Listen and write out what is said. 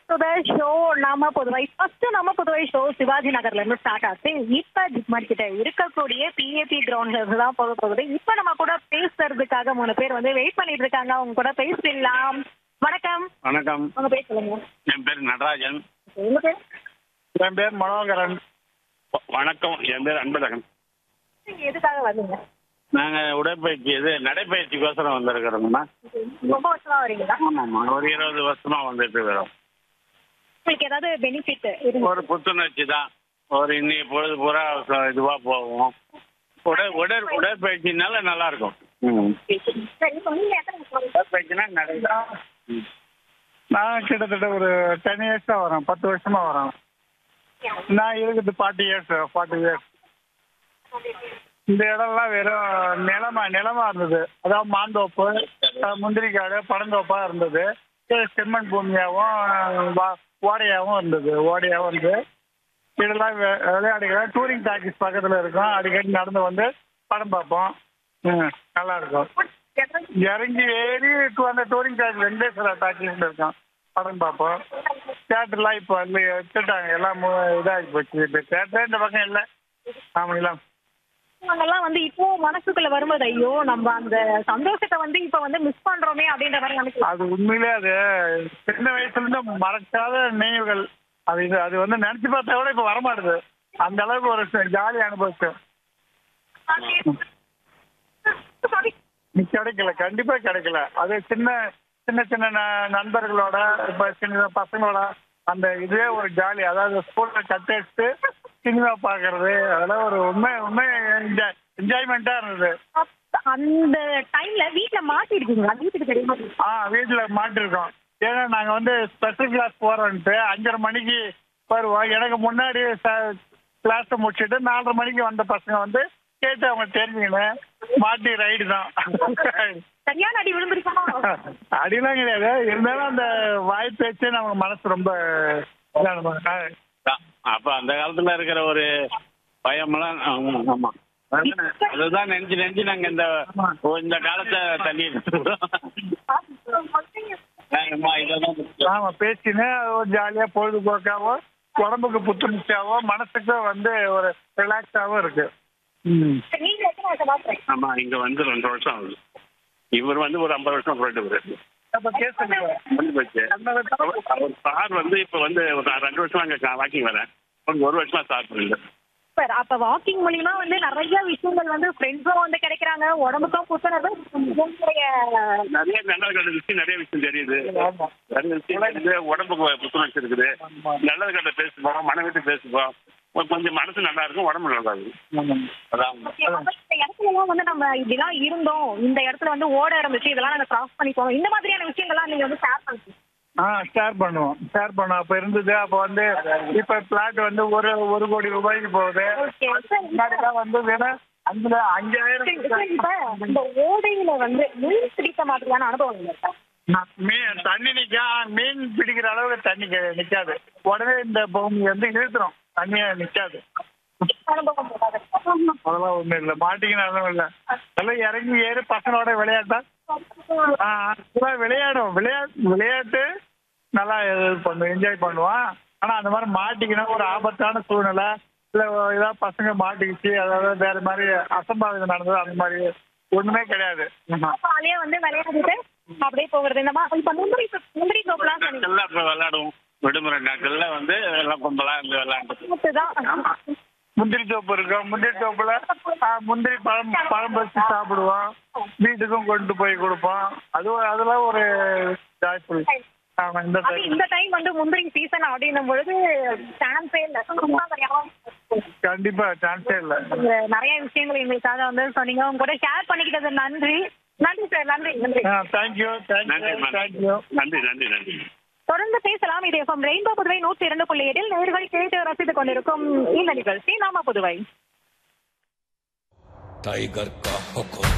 To the show நாம Puduvai first நம்ம Puduvai show Sivaji நகர்ல இருந்து ஸ்டார்ட் ஆச்சு இப்ப ஜிப்மர் கிட்ட இருக்கக்கூடிய பிஏபி கிரவுண்ட்ல தான் போக போகுது இப்ப நம்ம கூட பேசுறதுக்காக மூணு பேர் வந்து வெயிட் பண்ணிட்டு இருக்காங்க அவங்க கூட பேசிடலாம் வணக்கம் வணக்கம் உங்க பேர் சொல்லுங்க என் பேர் நடராஜன் உங்க பேர் என் பேர் மனோகரன் வ- வணக்கம் என் பேர் அன்பழகன் நீங்க எதுக்காக வந்தீங்க நாங்கள் உடற்பயிற்சி இது நடைப்பயிற்சிக்கோசரம் வந்திருக்கிறோங்கண்ணா ரொம்ப வருஷமா வரீங்களா ஆமாம்மா ஒரு இருபது வருஷமா வந்துட்டு இருக்கிறோம் உங்களுக்கு ஏதாவது பெனிஃபிட் இருக்கு ஒரு புத்துணர்ச்சி தான் ஒரு இன்னைக்கு பொழுது பூரா ச- இதுவா போவோம் உடல் உடல் உடற்பயிற்சினால நல்லா இருக்கும் ம். சரி இப்ப நீங்க எத்தனை வருஷமா வரீங்க? உடற்பயிற்சினா நடைதான் ம். நான் கிட்டத்தட்ட ஒரு டென் இயர்ஸா வரேன் பத்து வருஷமா வரேன் நான் இருக்குது ஃபார்ட்டி இயர்ஸ் ஃபார்ட்டி இயர்ஸ் இந்த இடம்லாம் வெறும் நிலமா நிலமா இருந்தது அதாவது மாந்தோப்பு அஹ், முந்திரிக்காடு பழந்தோப்பா இருந்தது இது செம்மண் பூமியாகவும் வா- ஓடையாவும் இருந்தது ஓடையாவும் இருந்து இதெல்லாம் வெ- விளையாடுகிறேன் டூரிங் டாக்கிஸ் பக்கத்தில் இருக்கும் அடிக்கடி நடந்து வந்து படம் பார்ப்போம் ம், நல்லா இருக்கும் எத்தனை இறங்கி ஏறி டூ அந்த டூரிங் டாக்ஸ் வெங்கடேஸ்வரா டாக்கிஸ்ல இருக்கோம் படம் பார்ப்போம் தேட்டர்லாம் இப்போ வந்து வச்சுட்டாங்க எல்லாம் மு- இதாகி போச்சு இப்போ தேட்டரே இந்த பக்கம் இல்லை ஆமாங்களா நாங்கெல்லாம் வந்து இப்போ மனசுக்குள்ள வரும்போது ஐயோ நம்ம அந்த சந்தோஷத்தை வந்து இப்ப வந்து மிஸ் பண்றோமே அப்படின்ற மாதிரி நினைக்கலாம் அது உண்மையிலே அது சின்ன வயசுல இருந்து மறக்காத நினைவுகள் அது இது அது வந்து நினைச்சு பார்த்தா கூட இப்போ வரமாட்டுது அந்த அளவுக்கு ஒரு ஜாலி அனுபவிச்சோம் நீ கிடைக்கல கண்டிப்பா கிடைக்கல அது சின்ன சின்ன சின்ன ந- நண்பர்களோட இப்ப சின்ன பசங்களோட அந்த இதுவே ஒரு ஜாலி அதாவது ஸ்கூல்ல கட் அடிச்சுட்டு சினிமா பாக்குறது அதெல்லாம் ஒரு உண்மை உண்மை என்ஜாய்மெண்டா இருந்தது அந்த டைம்ல வீட்ல மாட்டிருக்கீங்களா வீட்டுக்கு தெரியுமா ஆ வீட்டுல மாட்டிருக்கோம் ஏன்னா நாங்க வந்து ஸ்பெஷல் கிளாஸ் போறோம்ட்டு அஞ்சரை மணிக்கு வருவோம் எனக்கு முன்னாடி கிளாஸ் முடிச்சுட்டு நாலரை மணிக்கு வந்த பசங்க வந்து கேட்டு அவங்க தெரிஞ்சுக்கணும் மாட்டி ரைடு தான் சரியான அடி விழுந்திருக்கோமா அடிலாம் கிடையாது இருந்தாலும் அந்த வாய் பேச்சு நமக்கு மனசு ரொம்ப இதான தான். அப்ப அந்த காலத்துல இருக்கிற ஒரு பயமெல்லாம் ஆமா, ஆமா அதுதான் நினைச்சு நினைச்சு நாங்க இந்த ஓ, இந்த காலத்தை தள்ளி ஆமா, இதெல்லாம் முக்கியம். ஆமா பேசினு ஒரு ஜாலியா பொழுதுபோக்காவோ உடம்புக்கு புத்துணர்ச்சியாவோ மனசுக்கும் வந்து ஒரு ரிலாக்ஸாவும் இருக்கு ம் நீங்க எத்தனை வருஷமா இருக்கீங்க? ஆமா இங்க வந்து ரெண்டு வருஷம் ஆகுது இவர் வந்து ஒரு ஐம்பது வருஷம் போயிட்டு அப்ப கேசுங்க வந்து போச்சு அவர் அவர் சார் வந்து இப்ப வந்து ஒரு ரெண்டு வருஷமா அங்க வாக்கிங் வரேன் ஒரு ஒரு வருஷமா ஸ்டார்ட் பண்ணல சூப்பர் அப்ப வாக்கிங் மூலியமா வந்து நிறைய விஷயங்கள் வந்து ஃப்ரெண்ட்ஸும் வந்து கிடைக்கிறாங்க உடம்புக்கும் புத்துணர்வு உங்களுடைய நிறைய நல்லது கண்ட விஷயம் நிறைய விஷயம் தெரியுது நிறைய விஷயம் தெரியுது உடம்புக்கு புத்துணர்ச்சி இருக்குது நல்லது கண்ட பேசுவோம் மன விட்டு பேசுவோம் கொஞ்சம் மனசு நல்லா இருக்கும் உடம்பு நல்லா இருக்கும் அதான் அப்ப இந்த இடத்துல எல்லாம் வந்து நம்ம இப்படிலாம் இருந்தோம் இந்த இடத்துல வந்து ஓட இருந்துச்சு இதெல்லாம் நாங்க கிராஸ் பண்ணி போனோம் இந்த மாதிரியான விஷயங்கள்லாம் நீங்க வந்து ஷேர் பண்ணுங்க ஆ ஷேர் பண்ணுவோம் ஷேர் பண்ணுவோம் அப்ப இருந்தது அப்ப வந்து இப்ப பிளாட் வந்து ஒரு ஒரு கோடி ரூபாய்க்கு போகுது ஓகே முன்னாடிலாம் வந்து வெறும் அஞ்சுல அஞ்சாயிரம் இப்ப இந்த ஓடையில வந்து மீன் பிடித்த மாதிரியான அனுபவம் இருக்கா மீன் தண்ணி நிக்கா மீன் பிடிக்கிற அளவுக்கு தண்ணி கி- நிக்காது உடனே இந்த பூமி வந்து இழுத்துரும் தண்ணியே நிக்காது அனுபவம் இருக்காது. அதெல்லாம் ஒண்ணும் இல்ல மாட்டிக்கினாலும் இல்ல எல்லாம் இறங்கி ஏறி பசங்களோட விளையாட்டா ஆ, அதெல்லாம் விளையாடும் விளையாட்டு விளையாட்டு நல்லா இது பண்ணுவோம் என்ஜாய் பண்ணுவான் ஆனா அந்த மாதிரி மாட்டிக்கணும் ஒரு ஆபத்தான சூழ்நிலை இல்ல ஏதாவது பசங்க மாட்டிக்கிச்சு அதாவது வேற மாதிரி அசம்பாவிதம் நடந்தது அந்த மாதிரி ஒண்ணுமே கிடையாது ஆமா. ஜாலியா வந்து விளையாடிட்டு அப்படியே போகிறது இந்த மாதிரி இப்ப முந்திரி முந்திரி தோப்புலாம் சொன்னீங்க நாட்கள்ல அப்ப விளையாடுவோம் விடுமுறை நாட்கள்ல வந்து எல்லாம் கும்பலா இருந்து விளையாண்டு தான் முந்திரி தோப்பு இருக்கும் முந்திரி தோப்புல ஆ, முந்திரி பழம் பழம் பறிச்சு சாப்பிடுவோம் வீட்டுக்கும் கொண்டு போய் கொடுப்போம் அது ஒரு- அதெல்லாம் ஒரு ஜாய்ஃபுல் ஆமா இந்த அது time. இந்த டைம் வந்து முந்திரி சீசன் அப்படின்னும் பொழுது சான்ஸே இல்ல சும்மா தெரியாம கண்டிப்பா சான்ஸே இல்ல நீங்க நிறைய விஷயங்கள் எங்களுக்காக வந்து சொன்னீங்க உங்க கூட ஷேர் பண்ணிக்கிட்டது நன்றி நன்றி சார் நன்றி நன்றி தேங்க்யூ நன்றி தேங்க்யூ மேம். தேங்க்யூ நன்றி நன்றி நன்றி தொடர்ந்து பேசலாம் இது எஃப்எம் ரெயின்போ புதுவை நூற்றி இரண்டு புள்ளி ஏழில் நேர்கள் கேட்டு ரசித்துக் கொண்டிருக்கும் இந்த நிகழ்ச்சி நாம புதுவை टाइगर का हुक्म